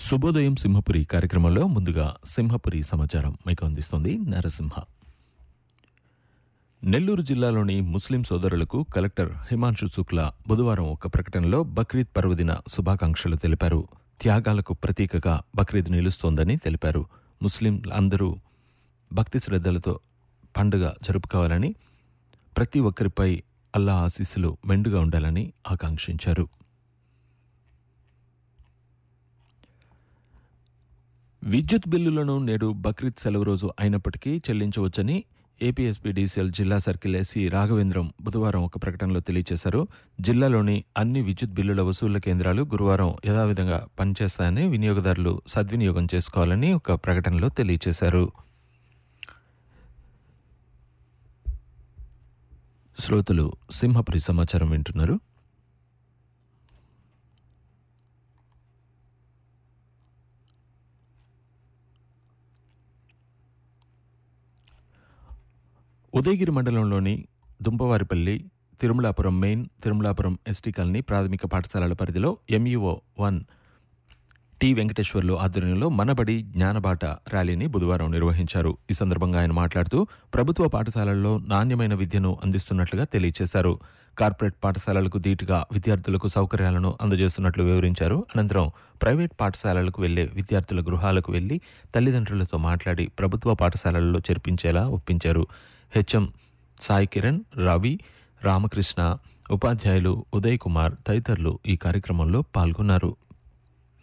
శుభోదయం సింహపురి కార్యక్రమంలో ముందుగా సింహపురి సమాచారం మీకు అందిస్తోంది నరసింహ నెల్లూరు జిల్లాలోని ముస్లిం సోదరులకు కలెక్టర్ హిమాంశు శుక్లా బుధవారం ఒక ప్రకటనలో బక్రీద్ పర్వదిన శుభాకాంక్షలు తెలిపారు త్యాగాలకు ప్రతీకగా బక్రీద్ నిలుస్తోందని తెలిపారు ముస్లిం అందరూ భక్తి శ్రద్ధలతో పండుగ జరుపుకోవాలని ప్రతి ఒక్కరిపై అల్లా ఆశీస్సులు మెండుగా ఉండాలని ఆకాంక్షించారు విద్యుత్ బిల్లులను నేడు బక్రీద్ సెలవు రోజు అయినప్పటికీ చెల్లించవచ్చని ఏపీఎస్పీడీసీఎల్ జిల్లా సర్కిల్ ఎస్సీ రాఘవేంద్రం బుధవారం ఒక ప్రకటనలో తెలియజేశారు జిల్లాలోని అన్ని విద్యుత్ బిల్లుల వసూళ్ల కేంద్రాలు గురువారం యథావిధంగా పనిచేస్తాయని వినియోగదారులు సద్వినియోగం చేసుకోవాలని ఒక ప్రకటనలో తెలియజేశారు శ్రోతలు సింహపురి సమాచారం వింటున్నారు ఉదయగిరి మండలంలోని Dumpavaripalli Tirumalapuram main Tirumalapuram ST colony ప్రాథమిక పాఠశాలల పరిధిలో ఎంఈఓ వన్ టి వెంకటేశ్వర్లు ఆధ్వర్యంలో మనబడి జ్ఞానబాట ర్యాలీని బుధవారం నిర్వహించారు ఈ సందర్భంగా ఆయన మాట్లాడుతూ ప్రభుత్వ పాఠశాలల్లో నాణ్యమైన విద్యను అందిస్తున్నట్లుగా తెలియజేశారు కార్పొరేట్ పాఠశాలలకు ధీటుగా విద్యార్థులకు సౌకర్యాలను అందజేస్తున్నట్లు వివరించారు అనంతరం ప్రైవేట్ పాఠశాలలకు వెళ్లే విద్యార్థుల గృహాలకు వెళ్లి తల్లిదండ్రులతో మాట్లాడి ప్రభుత్వ పాఠశాలల్లో చేర్పించేలా ఒప్పించారు హెచ్ఎం సాయి కిరణ్ రవి రామకృష్ణ ఉపాధ్యాయులు ఉదయ్ కుమార్ తదితరులు ఈ కార్యక్రమంలో పాల్గొన్నారు